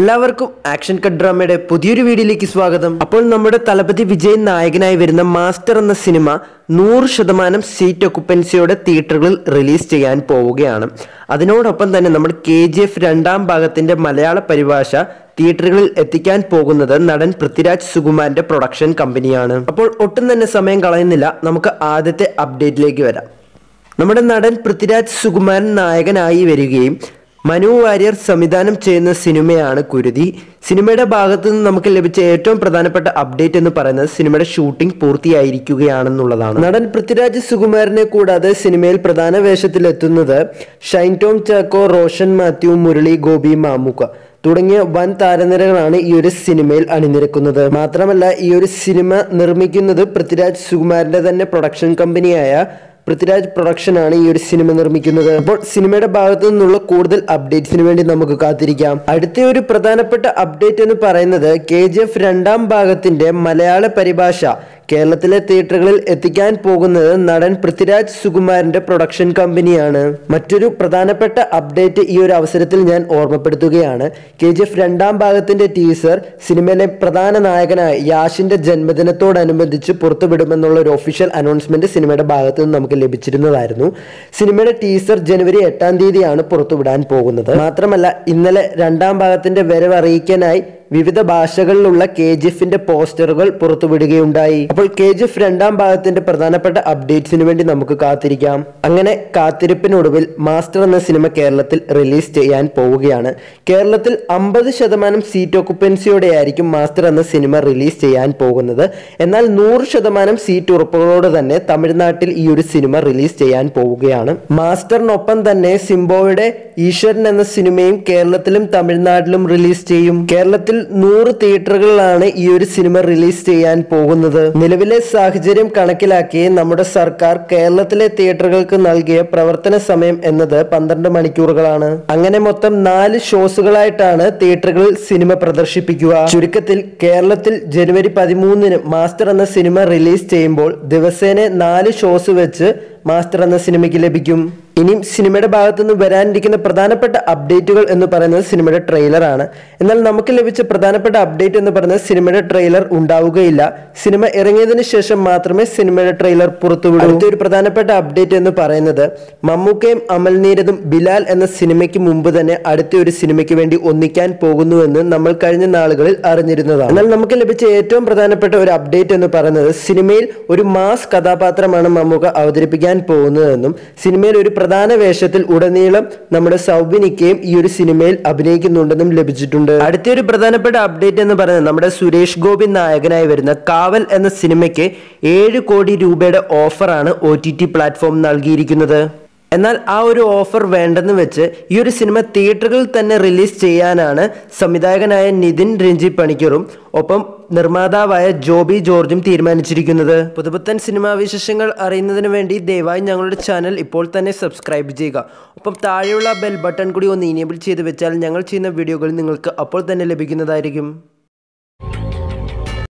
എല്ലാവർക്കും action cut ഡ്രാമയുടെ പുതിയൊരു വീഡിയോയിലേക്ക് സ്വാഗതം അപ്പോൾ നമ്മുടെ തലപതി വിജയ് നായകനായി വരുന്ന മാസ്റ്റർ എന്ന സിനിമ നൂറ് ശതമാനം സീറ്റ് ഒക്കുപ്പൻസിയോടെ തിയേറ്ററുകളിൽ റിലീസ് ചെയ്യാൻ പോവുകയാണ് അതിനോടൊപ്പം തന്നെ നമ്മുടെ കെ ജി എഫ് രണ്ടാം ഭാഗത്തിന്റെ മലയാള പരിഭാഷ തിയേറ്ററുകളിൽ എത്തിക്കാൻ പോകുന്നത് നടൻ പൃഥ്വിരാജ് സുകുമാരന്റെ പ്രൊഡക്ഷൻ കമ്പനിയാണ് അപ്പോൾ ഒട്ടും തന്നെ സമയം കളയുന്നില്ല നമുക്ക് ആദ്യത്തെ അപ്ഡേറ്റിലേക്ക് വരാം നമ്മുടെ നടൻ പൃഥ്വിരാജ് സുകുമാരൻ നായകനായി വരികയും മനു വാര്യർ സംവിധാനം ചെയ്യുന്ന സിനിമയാണ് കുരുതി സിനിമയുടെ ഭാഗത്തു നിന്ന് നമുക്ക് ലഭിച്ച ഏറ്റവും പ്രധാനപ്പെട്ട അപ്ഡേറ്റ് എന്ന് പറയുന്നത് സിനിമയുടെ ഷൂട്ടിംഗ് പൂർത്തിയായിരിക്കുകയാണെന്നുള്ളതാണ് നടൻ പൃഥ്വിരാജ് സുകുമാരനെ കൂടാതെ സിനിമയിൽ പ്രധാന വേഷത്തിലെത്തുന്നത് ഷൈൻ ടോം ചാക്കോ റോഷൻ മാത്യു മുരളി ഗോപി മാമുക്ക തുടങ്ങിയ വൻ താരനിരകളാണ് ഈ ഒരു സിനിമയിൽ അണിനിരക്കുന്നത് മാത്രമല്ല ഈ ഒരു സിനിമ നിർമ്മിക്കുന്നത് പൃഥ്വിരാജ് സുകുമാരന്റെ തന്നെ പ്രൊഡക്ഷൻ കമ്പനിയായ പൃഥ്വിരാജ് പ്രൊഡക്ഷൻ ആണ് ഈ ഒരു സിനിമ നിർമ്മിക്കുന്നത് അപ്പോൾ സിനിമയുടെ ഭാഗത്തു നിന്നുള്ള കൂടുതൽ അപ്ഡേറ്റ്സിന് വേണ്ടി നമുക്ക് കാത്തിരിക്കാം അടുത്ത ഒരു പ്രധാനപ്പെട്ട അപ്ഡേറ്റ് എന്ന് പറയുന്നത് കെ ജി എഫ് രണ്ടാം ഭാഗത്തിന്റെ മലയാള പരിഭാഷ കേരളത്തിലെ തിയേറ്ററുകളിൽ എത്തിക്കാൻ പോകുന്നത് നടൻ പൃഥ്വിരാജ് സുകുമാരന്റെ പ്രൊഡക്ഷൻ കമ്പനിയാണ് മറ്റൊരു പ്രധാനപ്പെട്ട അപ്ഡേറ്റ് ഈ ഒരു അവസരത്തിൽ ഞാൻ ഓർമ്മപ്പെടുത്തുകയാണ് കെ ജി എഫ് രണ്ടാം ഭാഗത്തിന്റെ ടീസർ സിനിമയിലെ പ്രധാന നായകനായ യാഷിന്റെ ജന്മദിനത്തോടനുബന്ധിച്ച് പുറത്തുവിടുമെന്നുള്ള ഒരു ഒഫീഷ്യൽ അനൗൺസ്മെന്റ് സിനിമയുടെ ഭാഗത്ത് നിന്ന് നമുക്ക് ലഭിച്ചിരുന്നതായിരുന്നു സിനിമയുടെ ടീസർ ജനുവരി എട്ടാം തീയതിയാണ് പുറത്തുവിടാൻ പോകുന്നത് മാത്രമല്ല ഇന്നലെ രണ്ടാം ഭാഗത്തിന്റെ വരവ് അറിയിക്കാനായി വിവിധ ഭാഷകളിലുള്ള കെ ജി എഫിന്റെ പോസ്റ്ററുകൾ പുറത്തുവിടുകയുണ്ടായി അപ്പോൾ കെ ജി എഫ് രണ്ടാം ഭാഗത്തിന്റെ പ്രധാനപ്പെട്ട അപ്ഡേറ്റ്സിന് വേണ്ടി നമുക്ക് കാത്തിരിക്കാം അങ്ങനെ കാത്തിരിപ്പിനൊടുവിൽ മാസ്റ്റർ എന്ന സിനിമ കേരളത്തിൽ റിലീസ് ചെയ്യാൻ പോവുകയാണ് കേരളത്തിൽ അമ്പത് ശതമാനം സീറ്റ് ഒക്കുപ്പൻസിയോടെയായിരിക്കും മാസ്റ്റർ എന്ന സിനിമ റിലീസ് ചെയ്യാൻ പോകുന്നത് എന്നാൽ നൂറ് ശതമാനം സീറ്റ് ഉറപ്പുകളോട് തന്നെ തമിഴ്നാട്ടിൽ ഈ ഒരു സിനിമ റിലീസ് ചെയ്യാൻ പോവുകയാണ് മാസ്റ്ററിനൊപ്പം തന്നെ സിംബോയുടെ ഈശ്വരൻ എന്ന സിനിമയും കേരളത്തിലും തമിഴ്നാട്ടിലും റിലീസ് ചെയ്യും കേരളത്തിൽ നൂറ് തിയേറ്ററുകളിലാണ് ഈ ഒരു സിനിമ റിലീസ് ചെയ്യാൻ പോകുന്നത് നിലവിലെ സാഹചര്യം കണക്കിലാക്കി നമ്മുടെ സർക്കാർ കേരളത്തിലെ തിയേറ്ററുകൾക്ക് നൽകിയ പ്രവർത്തന സമയം എന്നത് പന്ത്രണ്ട് മണിക്കൂറുകളാണ് അങ്ങനെ മൊത്തം നാല് ഷോസുകളായിട്ടാണ് തിയേറ്ററുകളിൽ സിനിമ പ്രദർശിപ്പിക്കുക ചുരുക്കത്തിൽ കേരളത്തിൽ ജനുവരി പതിമൂന്നിന് മാസ്റ്റർ എന്ന സിനിമ റിലീസ് ചെയ്യുമ്പോൾ ദിവസേന നാല് ഷോസ് വെച്ച് മാസ്റ്റർ എന്ന സിനിമയ്ക്ക് ലഭിക്കും ഇനിയും സിനിമയുടെ ഭാഗത്തു നിന്ന് വരാനിരിക്കുന്ന പ്രധാനപ്പെട്ട അപ്ഡേറ്റുകൾ എന്ന് പറയുന്നത് സിനിമയുടെ ട്രെയിലർ ആണ് എന്നാൽ നമുക്ക് ലഭിച്ച പ്രധാനപ്പെട്ട അപ്ഡേറ്റ് എന്ന് പറയുന്നത് സിനിമയുടെ ട്രെയിലർ ഉണ്ടാവുകയില്ല സിനിമ ഇറങ്ങിയതിനു ശേഷം മാത്രമേ സിനിമയുടെ ട്രെയിലർ പുറത്തുവിടൂ അടുത്ത ഒരു പ്രധാനപ്പെട്ട അപ്ഡേറ്റ് എന്ന് പറയുന്നത് മമ്മൂക്കയും അമൽ നീരദും ബിലാൽ എന്ന സിനിമയ്ക്ക് മുമ്പ് തന്നെ അടുത്ത ഒരു സിനിമയ്ക്ക് വേണ്ടി ഒന്നിക്കാൻ പോകുന്നുവെന്ന് നമ്മൾ കഴിഞ്ഞ നാളുകളിൽ അറിഞ്ഞിരുന്നതാണ് എന്നാൽ നമുക്ക് ലഭിച്ച ഏറ്റവും പ്രധാനപ്പെട്ട ഒരു അപ്ഡേറ്റ് എന്ന് പറയുന്നത് സിനിമയിൽ ഒരു മാസ് കഥാപാത്രമാണ് മമ്മൂക്ക അവതരിപ്പിക്കാൻ പോകുന്നതെന്നും സിനിമയിൽ ഒരു പ്രധാന വേഷത്തിൽ ഉടനീളം നമ്മുടെ സൗബിനിക്കയും ഈ ഒരു സിനിമയിൽ അഭിനയിക്കുന്നുണ്ടെന്നും ലഭിച്ചിട്ടുണ്ട് അടുത്തൊരു പ്രധാനപ്പെട്ട അപ്ഡേറ്റ് എന്ന് പറയുന്നത് നമ്മുടെ സുരേഷ് ഗോപി നായകനായി വരുന്ന കാവൽ എന്ന സിനിമയ്ക്ക് ഏഴ് കോടി രൂപയുടെ ഓഫറാണ് ഒ ടി ടി പ്ലാറ്റ്ഫോം നൽകിയിരിക്കുന്നത് എന്നാൽ ആ ഒരു ഓഫർ വേണ്ടെന്ന് വെച്ച് ഈ ഒരു സിനിമ തിയേറ്ററുകളിൽ തന്നെ റിലീസ് ചെയ്യാനാണ് സംവിധായകനായ നിതിൻ രഞ്ജി പണിക്കറും ഒപ്പം നിർമ്മാതാവായ ജോബി ജോർജും തീരുമാനിച്ചിരിക്കുന്നത് പുതുപുത്തൻ സിനിമാ വിശേഷങ്ങൾ അറിയുന്നതിന് വേണ്ടി ദയവായി ഞങ്ങളുടെ ചാനൽ ഇപ്പോൾ തന്നെ സബ്സ്ക്രൈബ് ചെയ്യുക ഒപ്പം താഴെയുള്ള ബെൽ ബട്ടൺ കൂടി ഒന്ന് ഇനേബിൾ ചെയ്ത് വെച്ചാൽ ഞങ്ങൾ ചെയ്യുന്ന വീഡിയോകൾ നിങ്ങൾക്ക് അപ്പോൾ തന്നെ ലഭിക്കുന്നതായിരിക്കും